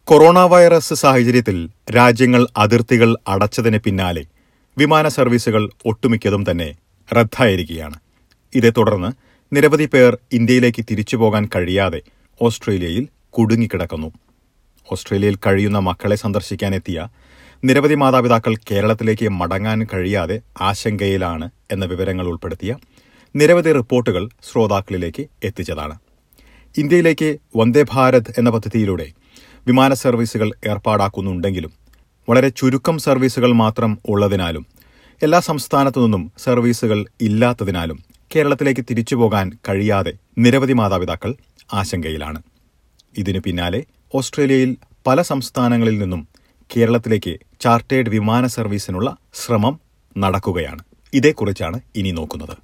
corona virus സാഹചര്യത്തിൽ രാജ്യങ്ങൾ അതിർത്തികൾ അടച്ചതിന് പിന്നാലെ വിമാന സർവീസുകൾ ഒട്ടുമിക്കതും തന്നെ റദ്ദായിരിക്കുകയാണ് ഇതേ തുടർന്ന് നിരവധി പേർ ഇന്ത്യയിലേക്ക് തിരിച്ചുപോകാൻ കഴിയാതെ ഓസ്ട്രേലിയയിൽ കുടുങ്ങിക്കിടക്കുന്നു ഓസ്ട്രേലിയയിൽ കഴിയുന്ന മക്കളെ സന്ദർശിക്കാനെത്തിയ നിരവധി മാതാപിതാക്കൾ കേരളത്തിലേക്ക് മടങ്ങാൻ കഴിയാതെ ആശങ്കയിലാണ് എന്ന വിവരങ്ങൾ ഉൾപ്പെടുത്തിയ നിരവധി റിപ്പോർട്ടുകൾ ശ്രോതാക്കളിലേക്ക് എത്തിച്ചതാണ് ഇന്ത്യയിലേക്ക് വന്ദേ ഭാരത് എന്ന പദ്ധതിയിലൂടെ വിമാന സർവീസുകൾ ഏർപ്പാടാക്കുന്നുണ്ടെങ്കിലും വളരെ ചുരുക്കം സർവീസുകൾ മാത്രം ഉള്ളതിനാലും എല്ലാ സംസ്ഥാനത്തു നിന്നും സർവീസുകൾ ഇല്ലാത്തതിനാലും കേരളത്തിലേക്ക് തിരിച്ചുപോകാൻ കഴിയാതെ നിരവധി മാതാപിതാക്കൾ ആശങ്കയിലാണ് ഇതിനു പിന്നാലെ ഓസ്ട്രേലിയയിൽ പല സംസ്ഥാനങ്ങളിൽ നിന്നും കേരളത്തിലേക്ക് ചാർട്ടേഡ് വിമാന സർവീസിനുള്ള ശ്രമം നടക്കുകയാണ് ഇതേക്കുറിച്ചാണ് ഇനി നോക്കുന്നത്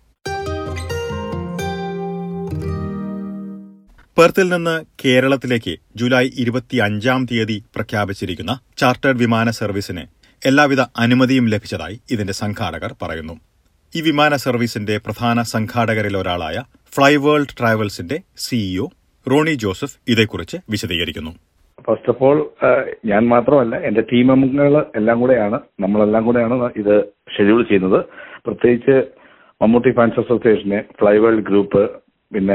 പെർത്തിൽ നിന്ന് കേരളത്തിലേക്ക് ജൂലൈ ഇരുപത്തിയഞ്ചാം തീയതി പ്രഖ്യാപിച്ചിരിക്കുന്ന ചാർട്ടേഡ് വിമാന സർവീസിന് എല്ലാവിധ അനുമതിയും ലഭിച്ചതായി ഇതിന്റെ സംഘാടകർ പറയുന്നു ഈ വിമാന സർവീസിന്റെ പ്രധാന സംഘാടകരിൽ ഒരാളായ ഫ്ലൈ വേൾഡ് ട്രാവൽസിന്റെ സിഇഒ റോണി ജോസഫ് ഇതേക്കുറിച്ച് വിശദീകരിക്കുന്നു ഫസ്റ്റ് ഓഫ് ഓൾ ഞാൻ മാത്രമല്ല എന്റെ ടീം അംഗങ്ങൾ എല്ലാം കൂടെയാണ് നമ്മളെല്ലാം കൂടെയാണ് ഇത് ഷെഡ്യൂൾ ചെയ്യുന്നത് പ്രത്യേകിച്ച് മമ്മൂട്ടി ഫാൻസ് അസോസിയേഷന് ഫ്ലൈ വേൾഡ് ഗ്രൂപ്പ് പിന്നെ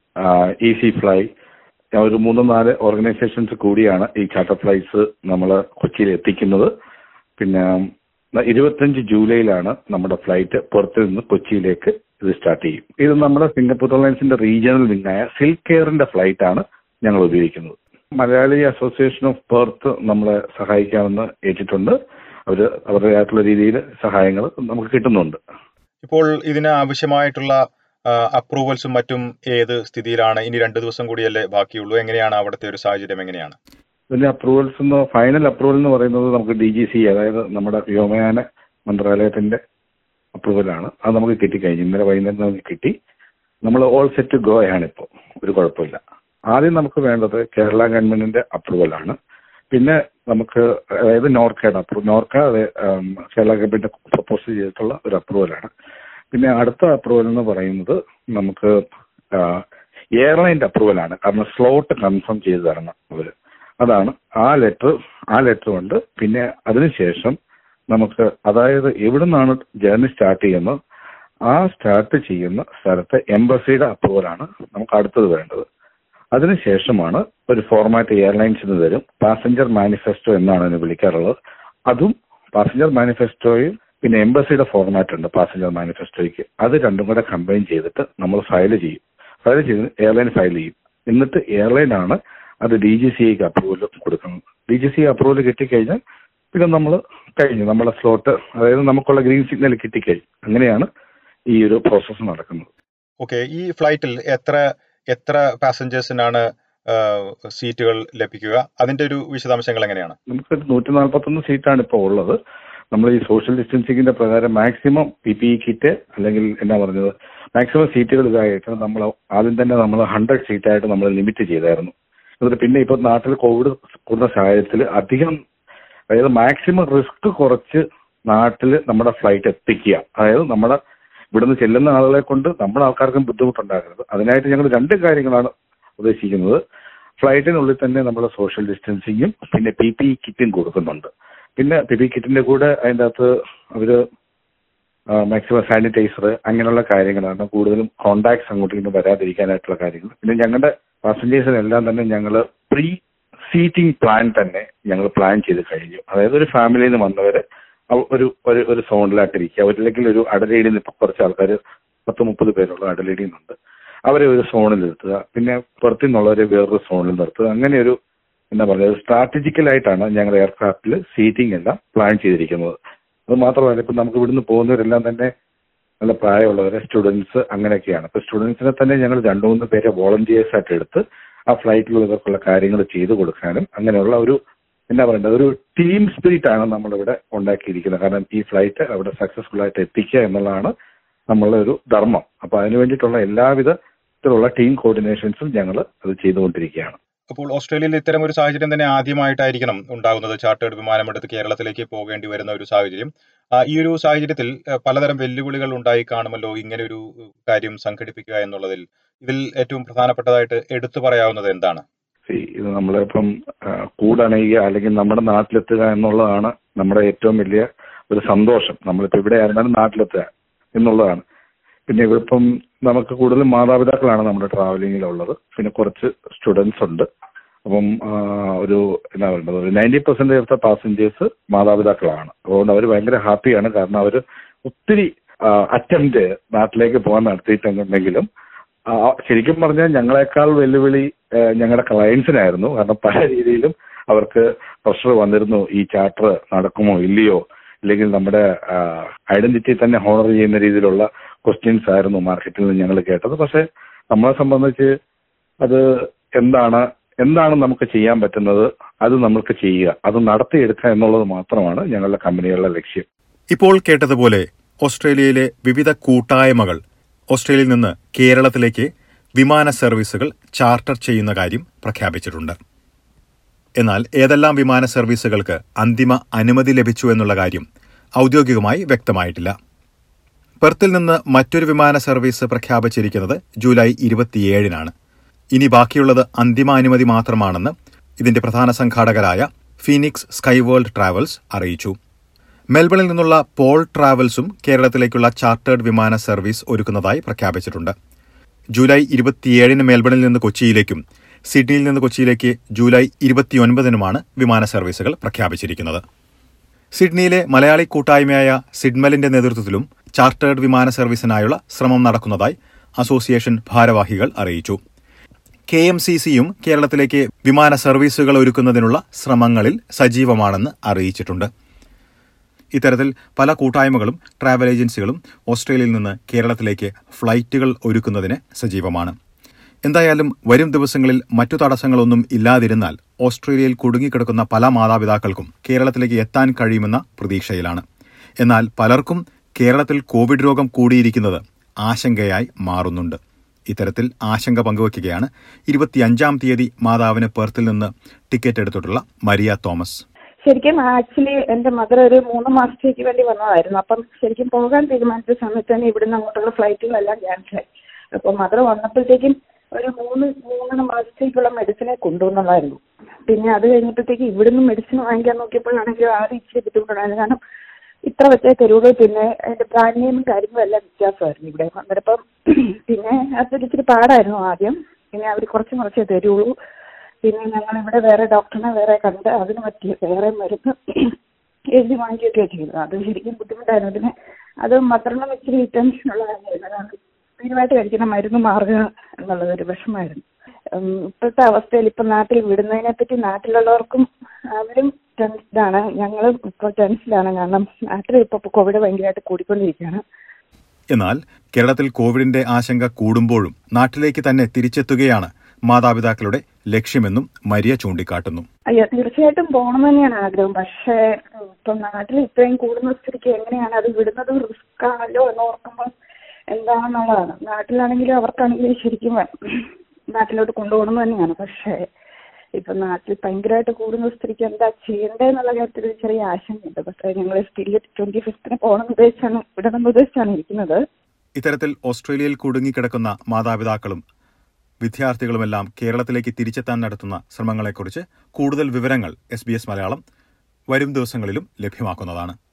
ഈസി ഫ്ലൈ ഒരു മൂന്ന് നാല് ഓർഗനൈസേഷൻസ് കൂടിയാണ് ഈ ചാർട്ടർ ഫ്ലൈറ്റ്സ് നമ്മൾ കൊച്ചിയിൽ എത്തിക്കുന്നത് പിന്നെ ഇരുപത്തഞ്ച് ജൂലൈയിലാണ് നമ്മുടെ ഫ്ലൈറ്റ് പുറത്തു നിന്ന് കൊച്ചിയിലേക്ക് ഇത് സ്റ്റാർട്ട് ചെയ്യും ഇത് നമ്മുടെ സിംഗപ്പൂർ എയർലൈൻസിന്റെ റീജിയണൽ വിങ്ങായ സിൽക്ക് എയറിന്റെ ഫ്ലൈറ്റ് ആണ് ഞങ്ങൾ ഉപയോഗിക്കുന്നത് മലയാളി അസോസിയേഷൻ ഓഫ് പെർത്ത് നമ്മളെ സഹായിക്കാമെന്ന് ഏറ്റിട്ടുണ്ട് അവർ അവരുടേതായിട്ടുള്ള രീതിയിൽ സഹായങ്ങൾ നമുക്ക് കിട്ടുന്നുണ്ട് ഇപ്പോൾ ഇതിന് ആവശ്യമായിട്ടുള്ള അപ്രൂവൽസും മറ്റും ഏത് സ്ഥിതിയിലാണ് ഇനി രണ്ടു ദിവസം കൂടിയല്ലേ ബാക്കിയുള്ളൂ എങ്ങനെയാണ് അവിടുത്തെ ഒരു സാഹചര്യം എങ്ങനെയാണ് ഇതിന്റെ അപ്രൂവൽസ് എന്ന് ഫൈനൽ അപ്രൂവൽ എന്ന് പറയുന്നത് നമുക്ക് ഡി ജി സി അതായത് നമ്മുടെ വ്യോമയാന മന്ത്രാലയത്തിന്റെ അപ്രൂവലാണ് അത് നമുക്ക് കിട്ടിക്കഴിഞ്ഞു ഇന്നലെ വൈകുന്നേരം നമുക്ക് കിട്ടി നമ്മൾ ഓൾ സെറ്റ് ഗോ ആണ് ഇപ്പോൾ ഒരു കുഴപ്പമില്ല ആദ്യം നമുക്ക് വേണ്ടത് കേരള ഗവൺമെന്റിന്റെ അപ്രൂവലാണ് പിന്നെ നമുക്ക് അതായത് നോർക്കയുടെ അപ്രൂവ് നോർക്ക അത് കേരള ഗവൺമെന്റ് പ്രപ്പോസ് ചെയ്തിട്ടുള്ള ഒരു അപ്രൂവലാണ് പിന്നെ അടുത്ത അപ്രൂവൽ എന്ന് പറയുന്നത് നമുക്ക് എയർലൈൻ്റെ അപ്രൂവലാണ് കാരണം സ്ലോട്ട് കൺഫേം ചെയ്ത് തരണം അവര് അതാണ് ആ ലെറ്റർ ആ ലെറ്റർ ഉണ്ട് പിന്നെ അതിനുശേഷം നമുക്ക് അതായത് എവിടെ നിന്നാണ് ജേർണി സ്റ്റാർട്ട് ചെയ്യുന്നത് ആ സ്റ്റാർട്ട് ചെയ്യുന്ന സ്ഥലത്തെ എംബസിയുടെ അപ്രൂവലാണ് നമുക്ക് അടുത്തത് വേണ്ടത് അതിനുശേഷമാണ് ഒരു ഫോർമാറ്റ് എയർലൈൻസിന് തരും പാസഞ്ചർ മാനിഫെസ്റ്റോ എന്നാണ് അതിനെ വിളിക്കാറുള്ളത് അതും പാസഞ്ചർ മാനിഫെസ്റ്റോയും പിന്നെ എംബസിയുടെ ഫോർമാറ്റ് ഉണ്ട് പാസഞ്ചർ മാനിഫെസ്റ്റോയ്ക്ക് അത് രണ്ടും കൂടെ കമ്പൈൻ ചെയ്തിട്ട് നമ്മൾ ഫയൽ ചെയ്യും ഫയൽ ചെയ്ത് എയർലൈൻ ഫയൽ ചെയ്യും എന്നിട്ട് എയർലൈൻ ആണ് അത് ഡി ജി സി ഐക്ക് അപ്രൂവൽ കൊടുക്കുന്നത് ഡി ജി സി അപ്രൂവൽ കിട്ടിക്കഴിഞ്ഞാൽ പിന്നെ നമ്മൾ കഴിഞ്ഞു നമ്മളെ സ്ലോട്ട് അതായത് നമുക്കുള്ള ഗ്രീൻ സിഗ്നൽ കിട്ടിക്കഴിഞ്ഞു അങ്ങനെയാണ് ഈ ഒരു പ്രോസസ്സ് നടക്കുന്നത് ഓക്കെ ഈ ഫ്ലൈറ്റിൽ എത്ര എത്ര പാസഞ്ചേഴ്സിനാണ് സീറ്റുകൾ ലഭിക്കുക അതിന്റെ ഒരു വിശദാംശങ്ങൾ എങ്ങനെയാണ് നമുക്ക് നൂറ്റി നാൽപ്പത്തൊന്ന് സീറ്റാണ് ഇപ്പോൾ ഉള്ളത് നമ്മൾ ഈ സോഷ്യൽ ഡിസ്റ്റൻസിങ്ങിന്റെ പ്രകാരം maximum P P E kit അല്ലെങ്കിൽ എന്നാ പറഞ്ഞത് മാക്സിമം സീറ്റുകൾ ഇതായിട്ട് നമ്മൾ ആദ്യം തന്നെ നമ്മൾ ഹൺഡ്രഡ് സീറ്റായിട്ട് നമ്മൾ ലിമിറ്റ് ചെയ്തായിരുന്നു എന്നിട്ട് പിന്നെ ഇപ്പൊ നാട്ടിൽ കോവിഡ് കൂടുന്ന സാഹചര്യത്തിൽ അധികം അതായത് മാക്സിമം റിസ്ക് കുറച്ച് നാട്ടിൽ നമ്മുടെ ഫ്ലൈറ്റ് എത്തിക്കുക അതായത് നമ്മുടെ ഇവിടുന്ന് ചെല്ലുന്ന ആളുകളെ കൊണ്ട് നമ്മുടെ ആൾക്കാർക്കും ബുദ്ധിമുട്ടുണ്ടാകരുത് അതിനായിട്ട് ഞങ്ങൾ രണ്ട് കാര്യങ്ങളാണ് ഉദ്ദേശിക്കുന്നത് ഫ്ലൈറ്റിനുള്ളിൽ തന്നെ നമ്മൾ സോഷ്യൽ ഡിസ്റ്റൻസിങ്ങും പിന്നെ പി പി കിറ്റും കൊടുക്കുന്നുണ്ട് പിന്നെ പി പി കിറ്റിന്റെ കൂടെ അതിൻ്റെ അകത്ത് അവര് മാക്സിമം സാനിറ്റൈസർ അങ്ങനെയുള്ള കാര്യങ്ങളാണ് കൂടുതലും കോണ്ടാക്ട്സ് അങ്ങോട്ടും ഇങ്ങോട്ടും വരാതിരിക്കാനായിട്ടുള്ള കാര്യങ്ങൾ പിന്നെ ഞങ്ങളുടെ പാസഞ്ചേഴ്സിനെല്ലാം തന്നെ ഞങ്ങൾ പ്രീ സീറ്റിംഗ് പ്ലാൻ തന്നെ ഞങ്ങൾ പ്ലാൻ ചെയ്ത് കഴിഞ്ഞു അതായത് ഒരു ഫാമിലിയിൽ നിന്ന് വന്നവരെ ഒരു ഒരു ഒരു സോണിലായിട്ടിരിക്കുക അല്ലെങ്കിൽ ഒരു അടലേടിയിൽ നിന്ന് കുറച്ച് ആൾക്കാർ പത്ത് മുപ്പത് പേരുള്ള അടലേടിയിൽ നിന്നുണ്ട് അവരെ ഒരു സോണിൽ നിർത്തുക പിന്നെ പുറത്തു നിന്നുള്ളവരെ വേറൊരു സോണിൽ നിർത്തുക അങ്ങനെ ഒരു എന്താ പറയുക സ്ട്രാറ്റജിക്കലായിട്ടാണ് ഞങ്ങൾ എയർക്രാഫ്റ്റിൽ സീറ്റിംഗ് എല്ലാം പ്ലാൻ ചെയ്തിരിക്കുന്നത് അത് മാത്രമല്ല ഇപ്പം നമുക്ക് ഇവിടുന്ന് പോകുന്നവരെല്ലാം തന്നെ നല്ല പ്രായമുള്ളവരെ സ്റ്റുഡൻസ് അങ്ങനെയൊക്കെയാണ് ഇപ്പൊ സ്റ്റുഡൻസിനെ തന്നെ ഞങ്ങൾ രണ്ടു മൂന്ന് പേരെ വോളണ്ടിയേഴ്സ് ആയിട്ട് എടുത്ത് ആ ഫ്ലൈറ്റിലുള്ളവർക്കുള്ള കാര്യങ്ങൾ ചെയ്തു കൊടുക്കാനും അങ്ങനെയുള്ള ഒരു എന്താ പറയേണ്ടത് ഒരു ടീം സ്പിരിറ്റ് ആണ് നമ്മളിവിടെ ഉണ്ടാക്കിയിരിക്കുന്നത് കാരണം ഈ ഫ്ലൈറ്റ് അവിടെ സക്സസ്ഫുൾ ആയിട്ട് എത്തിക്കുക എന്നുള്ളതാണ് നമ്മളുടെ ഒരു ധർമ്മം അപ്പൊ അതിനു വേണ്ടിയിട്ടുള്ള എല്ലാവിധത്തിലുള്ള ടീം കോർഡിനേഷൻസും ഞങ്ങൾ അത് ചെയ്തുകൊണ്ടിരിക്കുകയാണ് അപ്പോൾ ഓസ്ട്രേലിയയിൽ ഇത്തരം ഒരു സാഹചര്യം തന്നെ ആദ്യമായിട്ടായിരിക്കണം ഉണ്ടാകുന്നത് ചാർട്ടേഡ് വിമാനമെടുത്ത് കേരളത്തിലേക്ക് പോകേണ്ടി വരുന്ന ഒരു സാഹചര്യം ഈ ഒരു സാഹചര്യത്തിൽ പലതരം വെല്ലുവിളികൾ ഉണ്ടായി കാണുമല്ലോ ഇങ്ങനെ ഒരു കാര്യം സംഘടിപ്പിക്കുക എന്നുള്ളതിൽ ഇതിൽ ഏറ്റവും പ്രധാനപ്പെട്ടതായിട്ട് എടുത്തു പറയാവുന്നത് എന്താണ് See, ഇത് നമ്മളിപ്പം ആ, കൂടണയുക അല്ലെങ്കിൽ നമ്മുടെ നാട്ടിലെത്തുക എന്നുള്ളതാണ് നമ്മുടെ ഏറ്റവും വലിയ ഒരു സന്തോഷം നമ്മളിപ്പോ ഇവിടെ ആയിരുന്നാലും നാട്ടിലെത്തുക എന്നുള്ളതാണ് പിന്നെ ഇവിടിപ്പം നമുക്ക് കൂടുതലും മാതാപിതാക്കളാണ് നമ്മുടെ ട്രാവലിങ്ങിലുള്ളത് പിന്നെ കുറച്ച് സ്റ്റുഡൻസ് ഉണ്ട് അപ്പം ആ, ഒരു എന്താ പറയുന്നത് ഒരു ninety percentage of the passengers മാതാപിതാക്കളാണ് അതുകൊണ്ട് അവർ ഭയങ്കര ഹാപ്പിയാണ് കാരണം അവർ ഒത്തിരി അറ്റംപ്റ്റ് നാട്ടിലേക്ക് പോകാൻ നടത്തിയിട്ടുണ്ടെങ്കിലും ആ, ശരിക്കും പറഞ്ഞാൽ ഞങ്ങളെക്കാൾ വെല്ലുവിളി ആ, ഞങ്ങളുടെ ക്ലയൻസിനായിരുന്നു കാരണം പല രീതിയിലും അവർക്ക് പ്രഷർ വന്നിരുന്നു ഈ ചാർട്ടർ നടക്കുമോ ഇല്ലയോ ഇല്ലെങ്കിൽ നമ്മുടെ ഐഡന്റിറ്റി തന്നെ ഹോണർ ചെയ്യുന്ന രീതിയിലുള്ള ക്വസ്റ്റ്യൻസ് ആയിരുന്നു മാർക്കറ്റിൽ നിന്ന് ഞങ്ങൾ കേട്ടത് പക്ഷെ നമ്മളെ സംബന്ധിച്ച് അത് എന്താണ് എന്താണ് നമുക്ക് ചെയ്യാൻ പറ്റുന്നത് അത് നമുക്ക് ചെയ്യുക അത് നടത്തിയെടുക്കുക എന്നുള്ളത് മാത്രമാണ് ഞങ്ങളുടെ കമ്പനികളുടെ ലക്ഷ്യം ഇപ്പോൾ കേട്ടതുപോലെ ഓസ്ട്രേലിയയിലെ വിവിധ കൂട്ടായ്മകൾ ഓസ്ട്രേലിയയിൽ നിന്ന് കേരളത്തിലേക്ക് വിമാന സർവീസുകൾ ചാർട്ടർ ചെയ്യുന്ന കാര്യം പ്രഖ്യാപിച്ചിട്ടുണ്ട് എന്നാൽ ഏതെല്ലാം വിമാന സർവീസുകൾക്ക് അന്തിമ അനുമതി ലഭിച്ചു എന്നുള്ള കാര്യം ഔദ്യോഗികമായി വ്യക്തമായിട്ടില്ല പെർത്തിൽ നിന്ന് മറ്റൊരു വിമാന സർവീസ് പ്രഖ്യാപിച്ചിരിക്കുന്നത് ജൂലൈ ഇരുപത്തിയേഴിനാണ് ഇനി ബാക്കിയുള്ളത് അന്തിമ അനുമതി മാത്രമാണെന്ന് ഇതിന്റെ പ്രധാന സംഘാടകരായ ഫീനിക്സ് സ്കൈവേൾഡ് ട്രാവൽസ് അറിയിച്ചു മെൽബണിൽ നിന്നുള്ള പോൾ ട്രാവൽസും കേരളത്തിലേക്കുള്ള ചാർട്ടേഡ് വിമാന സർവീസ് ഒരുക്കുന്നതായി പ്രഖ്യാപിച്ചിട്ടുണ്ട് ജൂലൈ ഇരുപത്തിയേഴിന് മെൽബണിൽ നിന്ന് കൊച്ചിയിലേക്കും സിഡ്നിയിൽ നിന്ന് കൊച്ചിയിലേക്ക് ജൂലൈ ഇരുപത്തിയൊൻപതിനുമാണ് വിമാന സർവീസുകൾ പ്രഖ്യാപിച്ചിരിക്കുന്നത് സിഡ്നിയിലെ മലയാളി കൂട്ടായ്മയായ സിഡ്മലിന്റെ നേതൃത്വത്തിലും ചാർട്ടേഡ് വിമാന സർവീസിനായുള്ള ശ്രമം നടക്കുന്നതായി അസോസിയേഷൻ ഭാരവാഹികൾ അറിയിച്ചു കെ എം സി സിയും കേരളത്തിലേക്ക് വിമാന സർവീസുകൾ ഒരുക്കുന്നതിനുള്ള ശ്രമങ്ങളിൽ സജീവമാണെന്ന് അറിയിച്ചിട്ടുണ്ട് ഇത്തരത്തിൽ പല കൂട്ടായ്മകളും ട്രാവൽ ഏജൻസികളും ഓസ്ട്രേലിയയിൽ നിന്ന് കേരളത്തിലേക്ക് ഫ്ലൈറ്റുകൾ ഒരുക്കുന്നതിന് സജീവമാണ് എന്തായാലും വരും ദിവസങ്ങളിൽ മറ്റു തടസ്സങ്ങളൊന്നും ഇല്ലാതിരുന്നാൽ ഓസ്ട്രേലിയയിൽ കുടുങ്ങിക്കിടക്കുന്ന പല മാതാപിതാക്കൾക്കും കേരളത്തിലേക്ക് എത്താൻ കഴിയുമെന്ന പ്രതീക്ഷയിലാണ് എന്നാൽ പലർക്കും കേരളത്തിൽ കോവിഡ് രോഗം കൂടിയിരിക്കുന്നത് ആശങ്കയായി മാറുന്നുണ്ട് ഇത്തരത്തിൽ ആശങ്ക പങ്കുവയ്ക്കുകയാണ് ഇരുപത്തിയഞ്ചാം തീയതി മാതാവിന് പെർത്തിൽ നിന്ന് ടിക്കറ്റ് എടുത്തിട്ടുള്ള മരിയ തോമസ് ശരിക്കും ആക്ച്വലി എന്റെ മദർ ഒരു മൂന്ന് മാസത്തേക്ക് വേണ്ടി വന്നതായിരുന്നു അപ്പം ശരിക്കും പോകാൻ തീരുമാനിച്ച സമയത്ത് തന്നെ ഇവിടുന്ന് അങ്ങോട്ടുള്ള ഫ്ലൈറ്റുകളെല്ലാം ക്യാൻസലായി അപ്പൊ മദർ വന്നപ്പോഴത്തേക്കും ഒരു മൂന്ന് മൂന്നര മാസത്തേക്കുള്ള മെഡിസിനെ കൊണ്ടുവന്നുള്ളായിരുന്നു പിന്നെ അത് കഴിഞ്ഞപ്പോഴത്തേക്ക് ഇവിടുന്ന് മെഡിസിൻ വാങ്ങിക്കാൻ നോക്കിയപ്പോഴാണെങ്കിലും ആദ്യം ഇച്ചിരി ബുദ്ധിമുട്ടുണ്ടായിരുന്നു കാരണം ഇത്ര വെച്ചേ തരുള്ളൂ പിന്നെ അതിന്റെ ബ്രാൻഡ് നെയിമും കാര്യങ്ങളും എല്ലാം വ്യത്യാസമായിരുന്നു ഇവിടെ അന്നേരപ്പം പിന്നെ അതൊരു ഇച്ചിരി പാടായിരുന്നു ആദ്യം പിന്നെ അവർ കുറച്ച് കുറച്ചേ തരുള്ളൂ പിന്നെ ഞങ്ങൾ ഇവിടെ വേറെ ഡോക്ടറിനെ വേറെ കണ്ട് അതിന് പറ്റിയ വേറെ മരുന്ന് എഴുതി വാങ്ങിക്കുകയൊക്കെ ചെയ്തു അത് ശരിക്കും ബുദ്ധിമുട്ടായിരുന്നു പിന്നെ അത് മദ്രണം ഇച്ചിരി ടെൻഷനുള്ള കാര്യമായിരുന്നു അതാണ് സ്ഥിരമായിട്ട് കഴിക്കുന്ന മരുന്ന് മാറുക എന്നുള്ളത് ഒരു വിഷമായിരുന്നു ഉം, ഇപ്പോഴത്തെ അവസ്ഥയിൽ ഇപ്പൊ നാട്ടിൽ വിടുന്നതിനെ പറ്റി നാട്ടിലുള്ളവർക്കും അവരും ടെൻസ്ഡാണ് ഞങ്ങളും ഇപ്പോൾ ടെൻസ്ഡിലാണ് കാരണം നാട്ടിൽ ഇപ്പൊ കോവിഡ് ഭയങ്കരമായിട്ട് കൂടിക്കൊണ്ടിരിക്കുകയാണ് എന്നാൽ കേരളത്തിൽ കോവിഡിന്റെ ആശങ്ക കൂടുമ്പോഴും നാട്ടിലേക്ക് തന്നെ തിരിച്ചെത്തുകയാണ് മാതാപിതാക്കളുടെ ലക്ഷ്യമെന്നും മരിയ ചൂണ്ടിക്കാട്ടുന്നു അയ്യോ തീർച്ചയായിട്ടും പോകണം തന്നെയാണ് ആഗ്രഹം പക്ഷേ ഉം, ഇപ്പൊ നാട്ടിൽ ഇത്രയും കൂടുന്ന സ്ഥിതിക്ക് എങ്ങനെയാണ് അത് വിടുന്നത് റിസ്ക് ആണല്ലോ എന്ന് ഓർക്കുമ്പോൾ എന്താണെന്നുള്ളതാണ് നാട്ടിലാണെങ്കിലും അവർക്കാണെങ്കിലും ശരിക്കും വേ- നാട്ടിലോട്ട് കൊണ്ടുപോകണം തന്നെയാണ് പക്ഷേ ഇപ്പൊ നാട്ടിൽ ഭയങ്കരമായിട്ട് കൂടുന്ന സ്ഥിതിക്ക് എന്താ ചെയ്യേണ്ടതെന്നുള്ള കാര്യത്തിൽ ഒരു ചെറിയ ആശങ്കയുണ്ട് പക്ഷേ ഞങ്ങൾ സ്റ്റിൽ ട്വന്റി ഫിഫ്തിന് പോകണമെന്ന് ഉദ്ദേശിച്ചാണ് വിടണമെന്ന് ഉദ്ദേശിച്ചാണ് ഇരിക്കുന്നത് ഇത്തരത്തിൽ ഓസ്ട്രേലിയയിൽ കുടുങ്ങിക്കിടക്കുന്ന മാതാപിതാക്കളും വിദ്യാർത്ഥികളുമെല്ലാം കേരളത്തിലേക്ക് തിരിച്ചെത്താൻ നടത്തുന്ന ശ്രമങ്ങളെക്കുറിച്ച് കൂടുതൽ വിവരങ്ങൾ എസ് മലയാളം വരും ദിവസങ്ങളിലും ലഭ്യമാക്കുന്നതാണ്